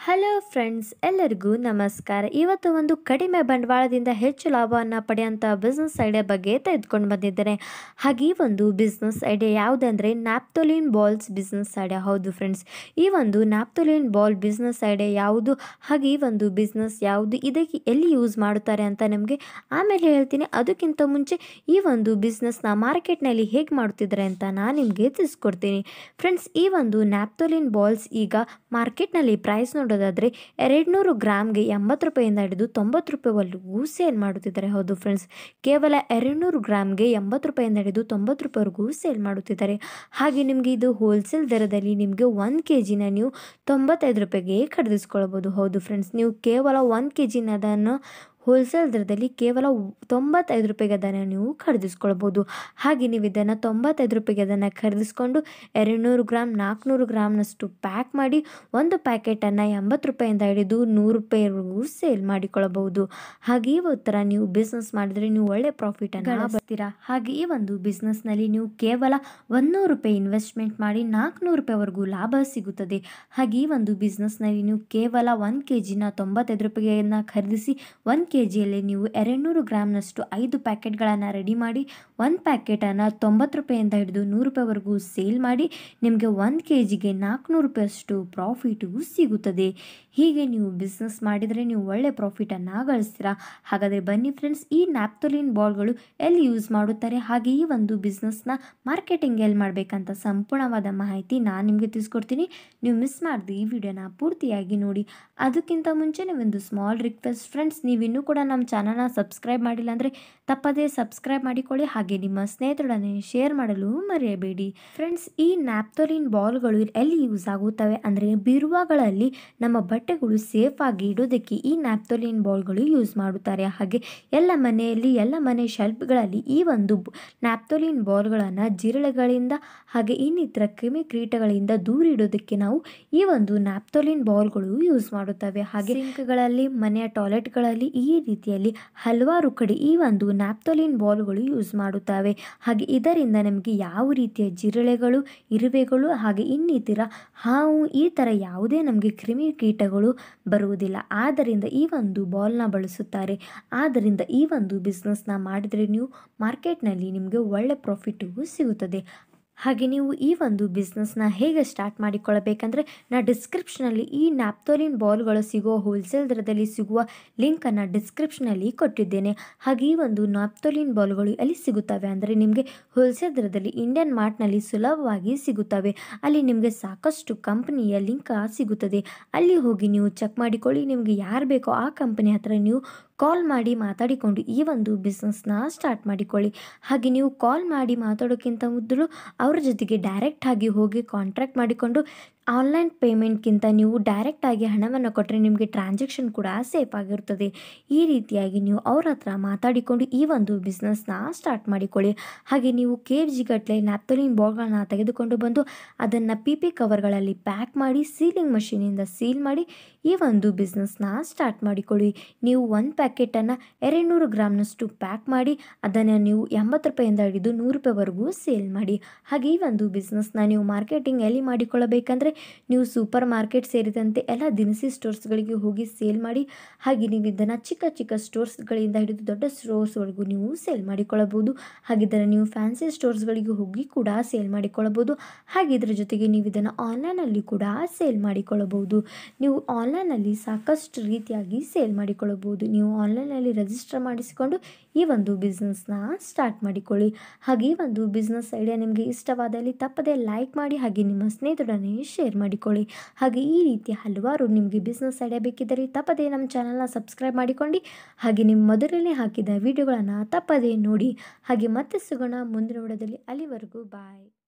hello friends ಎಲ್ಲರಿಗೂ ನಮಸ್ಕಾರ ಇವತ್ತು ಒಂದು ಕಡಿಮೆ ಬಂಡವಾಳದಿಂದ ಹೆಚ್ಚು ಲಾಭವನ್ನು ಪಡೆಯುವಂಥ ಬಿಸ್ನೆಸ್ ಐಡಿಯಾ ಬಗ್ಗೆ ತೆಗೆದುಕೊಂಡು ಬಂದಿದ್ದೇನೆ ಹಾಗೆ ಈ ಒಂದು ಬಿಸ್ನೆಸ್ ಐಡಿಯಾ ಯಾವುದಂದರೆ ನ್ಯಾಪ್ತೋಲಿನ್ ಬಾಲ್ಸ್ ಬಿಸ್ನೆಸ್ ಐಡಿಯಾ ಹೌದು ಫ್ರೆಂಡ್ಸ್ ಈ ಒಂದು ನ್ಯಾಪ್ತೋಲಿನ್ ಬಾಲ್ ಬಿಸ್ನೆಸ್ ಐಡಿಯಾ ಯಾವುದು ಹಾಗೆ ಈ ಒಂದು ಬಿಸ್ನೆಸ್ ಯಾವುದು ಇದಕ್ಕೆ ಎಲ್ಲಿ ಯೂಸ್ ಮಾಡುತ್ತಾರೆ ಅಂತ ನಿಮಗೆ ಆಮೇಲೆ ಹೇಳ್ತೀನಿ ಅದಕ್ಕಿಂತ ಮುಂಚೆ ಈ ಒಂದು ಬಿಸ್ನೆಸ್ನ ಮಾರ್ಕೆಟ್ನಲ್ಲಿ ಹೇಗೆ ಮಾಡುತ್ತಿದ್ದಾರೆ ಅಂತ ನಾನು ನಿಮಗೆ ತಿಳಿಸ್ಕೊಡ್ತೀನಿ ಫ್ರೆಂಡ್ಸ್ ಈ ಒಂದು ನ್ಯಾಪ್ತೋಲಿನ್ ಬಾಲ್ಸ್ ಈಗ ಮಾರ್ಕೆಟ್ನಲ್ಲಿ ಪ್ರೈಸ್ ನೋಡೋದಾದರೆ ಎರಡು ನೂರು ಗ್ರಾಮ್ಗೆ ಎಂಬತ್ತು ರೂಪಾಯಿಂದ ಹಿಡಿದು ತೊಂಬತ್ತು ರೂಪಾಯಿವರೆಗೂ ಸೇಲ್ ಮಾಡುತ್ತಿದ್ದಾರೆ ಹೌದು ಫ್ರೆಂಡ್ಸ್ ಕೇವಲ ಎರಡು ನೂರು ಗ್ರಾಮ್ಗೆ ಎಂಬತ್ತು ರೂಪಾಯಿಂದ ಹಿಡಿದು ತೊಂಬತ್ತು ರೂಪಾಯಿವರೆಗೂ ಸೇಲ್ ಮಾಡುತ್ತಿದ್ದಾರೆ ಹಾಗೆ ನಿಮಗೆ ಇದು ಹೋಲ್ಸೇಲ್ ದರದಲ್ಲಿ ನಿಮಗೆ ಒಂದು ಕೆ ಜಿನ ನೀವು ತೊಂಬತ್ತೈದು ರೂಪಾಯಿಗೆ ಖರೀದಿಸ್ಕೊಳ್ಬೋದು ಹೌದು ಫ್ರೆಂಡ್ಸ್ ನೀವು ಕೇವಲ ಒಂದು ಕೆ ಜಿನ ಅದನ್ನು ಹೋಲ್ಸೇಲ್ ದರದಲ್ಲಿ ಕೇವಲ ತೊಂಬತ್ತೈದು ರೂಪಾಯಿಗೆ ಅದನ್ನು ನೀವು ಖರೀದಿಸ್ಕೊಳ್ಬೋದು ಹಾಗೆ ನೀವು ಇದನ್ನು ತೊಂಬತ್ತೈದು ರೂಪಾಯಿಗೆ ಅದನ್ನು ಖರೀದಿಸ್ಕೊಂಡು ಎರಡು ನೂರು ಗ್ರಾಮ್ ನಾಲ್ಕುನೂರು ಗ್ರಾಮ್ನಷ್ಟು ಪ್ಯಾಕ್ ಮಾಡಿ ಒಂದು ಪ್ಯಾಕೆಟನ್ನು ಎಂಬತ್ತು ರೂಪಾಯಿಂದ ಹಿಡಿದು ನೂರು ರೂಪಾಯಿವರೆಗೂ ಸೇಲ್ ಮಾಡಿಕೊಳ್ಳಬಹುದು ಹಾಗೆ ಈ ಥರ ನೀವು ಬಿಸ್ನೆಸ್ ಮಾಡಿದರೆ ನೀವು ಒಳ್ಳೆ ಪ್ರಾಫಿಟನ್ನು ಬರ್ತೀರಾ ಹಾಗೆ ಈ ಒಂದು ಬಿಸ್ನೆಸ್ನಲ್ಲಿ ನೀವು ಕೇವಲ ಒಂದೂರು ರೂಪಾಯಿ ಇನ್ವೆಸ್ಟ್ಮೆಂಟ್ ಮಾಡಿ ನಾಲ್ಕುನೂರು ರೂಪಾಯಿವರೆಗೂ ಲಾಭ ಸಿಗುತ್ತದೆ ಹಾಗೆ ಈ ಒಂದು ಬಿಸ್ನೆಸ್ನಲ್ಲಿ ನೀವು ಕೇವಲ ಒಂದು ಕೆ ಜಿನ ತೊಂಬತ್ತೈದು ರೂಪಾಯಿಯನ್ನು ಖರೀದಿಸಿ ಒಂದು ಕೆ ಜಿಯಲ್ಲಿ ನೀವು ಎರಡುನೂರು ಗ್ರಾಮ್ನಷ್ಟು ಐದು ಪ್ಯಾಕೆಟ್ಗಳನ್ನು ರೆಡಿ ಮಾಡಿ ಒಂದು ಪ್ಯಾಕೆಟನ್ನು ತೊಂಬತ್ತು ರೂಪಾಯಿಂದ ಹಿಡಿದು ನೂರು ರೂಪಾಯಿವರೆಗೂ ಸೇಲ್ ಮಾಡಿ ನಿಮಗೆ ಒಂದು ಕೆ ಜಿಗೆ ನಾಲ್ಕುನೂರು ರೂಪಾಯಿಯಷ್ಟು ಪ್ರಾಫಿಟು ಸಿಗುತ್ತದೆ ಹೀಗೆ ನೀವು ಬಿಸ್ನೆಸ್ ಮಾಡಿದರೆ ನೀವು ಒಳ್ಳೆ ಪ್ರಾಫಿಟನ್ನು ಗಳಿಸ್ತೀರಾ ಹಾಗಾದರೆ ಬನ್ನಿ ಫ್ರೆಂಡ್ಸ್ ಈ ನ್ಯಾಪ್ತೋಲಿನ್ ಬಾಲ್ಗಳು ಎಲ್ಲಿ ಯೂಸ್ ಮಾಡುತ್ತಾರೆ ಹಾಗೆ ಈ ಒಂದು ಬಿಸ್ನೆಸ್ನ ಮಾರ್ಕೆಟಿಂಗ್ ಎಲ್ಲಿ ಮಾಡಬೇಕಂತ ಸಂಪೂರ್ಣವಾದ ಮಾಹಿತಿ ನಾನು ನಿಮಗೆ ತಿಳಿಸ್ಕೊಡ್ತೀನಿ ನೀವು ಮಿಸ್ ಮಾಡಿದೆ ಈ ವಿಡಿಯೋನ ಪೂರ್ತಿಯಾಗಿ ನೋಡಿ ಅದಕ್ಕಿಂತ ಮುಂಚೆ ನೀವೊಂದು ಸ್ಮಾಲ್ ರಿಕ್ವೆಸ್ಟ್ ಫ್ರೆಂಡ್ಸ್ ನೀವಿನ್ನೂ ಕೂಡ ನಮ್ಮ ಚಾನಲ್ನ ಸಬ್ಸ್ಕ್ರೈಬ್ ಮಾಡಿಲ್ಲ ಅಂದರೆ ತಪ್ಪದೇ ಸಬ್ಸ್ಕ್ರೈಬ್ ಮಾಡಿಕೊಳ್ಳಿ ಹಾಗೆ ನಿಮ್ಮ ಸ್ನೇಹಿತರೊಡನೆ ಶೇರ್ ಮಾಡಲು ಮರೆಯಬೇಡಿ ಫ್ರೆಂಡ್ಸ್ ಈ ನ್ಯಾಪ್ತೋಲಿನ್ ಬಾಲ್ಗಳು ಎಲ್ಲಿ ಯೂಸ್ ಆಗುತ್ತವೆ ಅಂದರೆ ಬೀರುವಾಗಳಲ್ಲಿ ನಮ್ಮ ಬಟ್ಟೆಗಳು ಸೇಫ್ ಆಗಿ ಇಡೋದಕ್ಕೆ ಈ ನ್ಯಾಪ್ತೋಲಿನ್ ಬಾಲ್ಗಳು ಯೂಸ್ ಮಾಡುತ್ತಾರೆ ಹಾಗೆ ಎಲ್ಲ ಮನೆಯಲ್ಲಿ ಎಲ್ಲ ಮನೆ ಶೆಲ್ಫ್ಗಳಲ್ಲಿ ಈ ಒಂದು ನ್ಯಾಪ್ತೋಲಿನ್ ಬಾಲ್ಗಳನ್ನು ಜಿರಳೆಗಳಿಂದ ಹಾಗೆ ಇನ್ನಿತರ ಕ್ರಿಮಿ ಕೀಟಗಳಿಂದ ದೂರ ಇಡೋದಕ್ಕೆ ನಾವು ಈ ಒಂದು ನ್ಯಾಪ್ತೋಲಿನ್ ಬಾಲ್ಗಳು ಯೂಸ್ ಮಾಡುತ್ತವೆ ಹಾಗೆ ಸಿಂಕ್ಗಳಲ್ಲಿ ಮನೆಯ ಟಾಯ್ಲೆಟ್ಗಳಲ್ಲಿ ಈ ರೀತಿಯಲ್ಲಿ ಹಲವಾರು ಕಡೆ ಈ ಒಂದು ನ್ಯಾಪ್ತೋಲಿನ್ ಬಾಲ್ಗಳು ಯೂಸ್ ಮಾಡುತ್ತವೆ ಹಾಗೆ ಇದರಿಂದ ನಮಗೆ ಯಾವ ರೀತಿಯ ಜಿರಳೆಗಳು ಇರುವೆಗಳು ಹಾಗೆ ಇನ್ನಿತರ ಹಾವು ಈ ಥರ ಯಾವುದೇ ನಮಗೆ ಕ್ರಿಮಿ ಕೀಟಗಳು ಬರುವುದಿಲ್ಲ ಆದ್ದರಿಂದ ಈ ಒಂದು ಬಾಲ್ನ ಬಳಸುತ್ತಾರೆ ಆದ್ದರಿಂದ ಈ ಒಂದು ಬಿಸ್ನೆಸ್ನ ಮಾಡಿದರೆ ನೀವು ಮಾರ್ಕೆಟ್ನಲ್ಲಿ ನಿಮಗೆ ಒಳ್ಳೆ ಪ್ರಾಫಿಟು ಸಿಗುತ್ತದೆ ಹಾಗೆ ನೀವು ಈ ಒಂದು ಬಿಸ್ನೆಸ್ನ ಹೇಗೆ ಸ್ಟಾರ್ಟ್ ಮಾಡಿಕೊಳ್ಳಬೇಕಂದ್ರೆ ನಾ ಡಿಸ್ಕ್ರಿಪ್ಷನಲ್ಲಿ ಈ ನ್ಯಾಪ್ತೋಲಿನ್ ಬಾಲ್ಗಳು ಸಿಗೋ ಹೋಲ್ಸೇಲ್ ದರದಲ್ಲಿ ಸಿಗುವ ಲಿಂಕನ್ನು ಡಿಸ್ಕ್ರಿಪ್ಷನಲ್ಲಿ ಕೊಟ್ಟಿದ್ದೇನೆ ಹಾಗೆ ಈ ಒಂದು ನ್ಯಾಪ್ತೋಲಿನ್ ಬಾಲ್ಗಳು ಎಲ್ಲಿ ಸಿಗುತ್ತವೆ ಅಂದರೆ ನಿಮಗೆ ಹೋಲ್ಸೇಲ್ ದರದಲ್ಲಿ ಇಂಡಿಯನ್ ಮಾರ್ಟ್ನಲ್ಲಿ ಸುಲಭವಾಗಿ ಸಿಗುತ್ತವೆ ಅಲ್ಲಿ ನಿಮಗೆ ಸಾಕಷ್ಟು ಕಂಪನಿಯ ಲಿಂಕ್ ಸಿಗುತ್ತದೆ ಅಲ್ಲಿ ಹೋಗಿ ನೀವು ಚೆಕ್ ಮಾಡಿಕೊಳ್ಳಿ ನಿಮಗೆ ಯಾರು ಬೇಕೋ ಆ ಕಂಪನಿ ಹತ್ರ ನೀವು ಕಾಲ್ ಮಾಡಿ ಮಾತಾಡಿಕೊಂಡು ಈ ಒಂದು ಬಿಸ್ನೆಸ್ನ ಸ್ಟಾರ್ಟ್ ಮಾಡಿಕೊಳ್ಳಿ ಹಾಗೆ ನೀವು ಕಾಲ್ ಮಾಡಿ ಮಾತಾಡೋಕ್ಕಿಂತ ಮೊದಲು ಅವ್ರ ಜೊತೆಗೆ ಡೈರೆಕ್ಟ್ ಆಗಿ ಹೋಗಿ ಕಾಂಟ್ರಾಕ್ಟ್ ಮಾಡಿಕೊಂಡು ಆನ್ಲೈನ್ ಪೇಮೆಂಟ್ಗಿಂತ ನೀವು ಡೈರೆಕ್ಟಾಗಿ ಹಣವನ್ನು ಕೊಟ್ಟರೆ ನಿಮಗೆ ಟ್ರಾನ್ಸಾಕ್ಷನ್ ಕೂಡ ಸೇಫ್ ಆಗಿರ್ತದೆ ಈ ರೀತಿಯಾಗಿ ನೀವು ಅವ್ರ ಹತ್ರ ಮಾತಾಡಿಕೊಂಡು ಈ ಒಂದು ಬಿಸ್ನೆಸ್ನ ಸ್ಟಾರ್ಟ್ ಮಾಡಿಕೊಳ್ಳಿ ಹಾಗೆ ನೀವು ಕೆ ಜಿ ಗಟ್ಟಲೆ ನ್ಯಾಪ್ತೋಲಿನ್ ಬಾಲ್ಗಳನ್ನ ತೆಗೆದುಕೊಂಡು ಬಂದು ಅದನ್ನು ಪಿ ಪಿ ಕವರ್ಗಳಲ್ಲಿ ಪ್ಯಾಕ್ ಮಾಡಿ ಸೀಲಿಂಗ್ ಮಷೀನಿಂದ ಸೀಲ್ ಮಾಡಿ ಈ ಒಂದು ಬಿಸ್ನೆಸ್ನ ಸ್ಟಾರ್ಟ್ ಮಾಡಿಕೊಳ್ಳಿ ನೀವು ಒಂದು ಪ್ಯಾಕೆಟನ್ನು ಎರಡು ನೂರು ಗ್ರಾಮ್ನಷ್ಟು ಪ್ಯಾಕ್ ಮಾಡಿ ಅದನ್ನು ನೀವು ಎಂಬತ್ತು ರೂಪಾಯಿಂದ ಹಿಡಿದು ನೂರು ರೂಪಾಯಿವರೆಗೂ ಸೇಲ್ ಮಾಡಿ ಹಾಗೆ ಈ ಒಂದು ಬಿಸ್ನೆಸ್ನ ನೀವು ಮಾರ್ಕೆಟಿಂಗ್ ಎಲ್ಲಿ ಮಾಡಿಕೊಳ್ಳಬೇಕಂದ್ರೆ ನೀವು ಸೂಪರ್ ಮಾರ್ಕೆಟ್ ಸೇರಿದಂತೆ ಎಲ್ಲ ದಿನಸಿ ಸ್ಟೋರ್ಸ್ಗಳಿಗೆ ಹೋಗಿ ಸೇಲ್ ಮಾಡಿ ಹಾಗೆ ನೀವು ಇದನ್ನು ಚಿಕ್ಕ ಚಿಕ್ಕ ಸ್ಟೋರ್ಸ್ಗಳಿಂದ ಹಿಡಿದು ದೊಡ್ಡ ಸ್ಟೋರ್ಸ್ವರೆಗೂ ನೀವು ಸೇಲ್ ಮಾಡಿಕೊಳ್ಳಬಹುದು ಹಾಗೆ ಇದನ್ನು ನೀವು ಫ್ಯಾನ್ಸಿ ಸ್ಟೋರ್ಸ್ಗಳಿಗೆ ಹೋಗಿ ಕೂಡ ಸೇಲ್ ಮಾಡಿಕೊಳ್ಳಬಹುದು ಹಾಗೆ ಇದರ ಜೊತೆಗೆ ನೀವು ಇದನ್ನು ಆನ್ಲೈನಲ್ಲಿ ಕೂಡ ಸೇಲ್ ಮಾಡಿಕೊಳ್ಳಬಹುದು ನೀವು ಆನ್ಲೈನಲ್ಲಿ ಸಾಕಷ್ಟು ರೀತಿಯಾಗಿ ಸೇಲ್ ಮಾಡಿಕೊಳ್ಳಬಹುದು ನೀವು ಆನ್ಲೈನಲ್ಲಿ ರಿಜಿಸ್ಟರ್ ಮಾಡಿಸಿಕೊಂಡು ಈ ಒಂದು ಬಿಸ್ನೆಸ್ನ ಸ್ಟಾರ್ಟ್ ಮಾಡಿಕೊಳ್ಳಿ ಹಾಗೆ ಈ ಒಂದು ಬಿಸ್ನೆಸ್ ಐಡಿಯಾ ನಿಮಗೆ ಇಷ್ಟವಾದಲ್ಲಿ ತಪ್ಪದೇ ಲೈಕ್ ಮಾಡಿ ಹಾಗೆ ನಿಮ್ಮ ಸ್ನೇಹಿತರೊಡನೆ ಶೇರ್ ಮಾಡಿಕೊಳ್ಳಿ ಹಾಗೆ ಈ ರೀತಿಯ ಹಲವಾರು ನಿಮಗೆ ಬಿಸ್ನೆಸ್ ಐಡಿಯಾ ಬೇಕಿದ್ದರೆ ತಪ್ಪದೇ ನಮ್ಮ ಚಾನಲ್ನ ಸಬ್ಸ್ಕ್ರೈಬ್ ಮಾಡಿಕೊಂಡು ಹಾಗೆ ನಿಮ್ಮ ಮೊದಲನೇ ಹಾಕಿದ ವಿಡಿಯೋಗಳನ್ನು ತಪ್ಪದೇ ನೋಡಿ ಹಾಗೆ ಮತ್ತೆ ಸಿಗೋಣ ಮುಂದಿನ ವಿಡಿಯೋದಲ್ಲಿ ಅಲ್ಲಿವರೆಗೂ ಬಾಯ್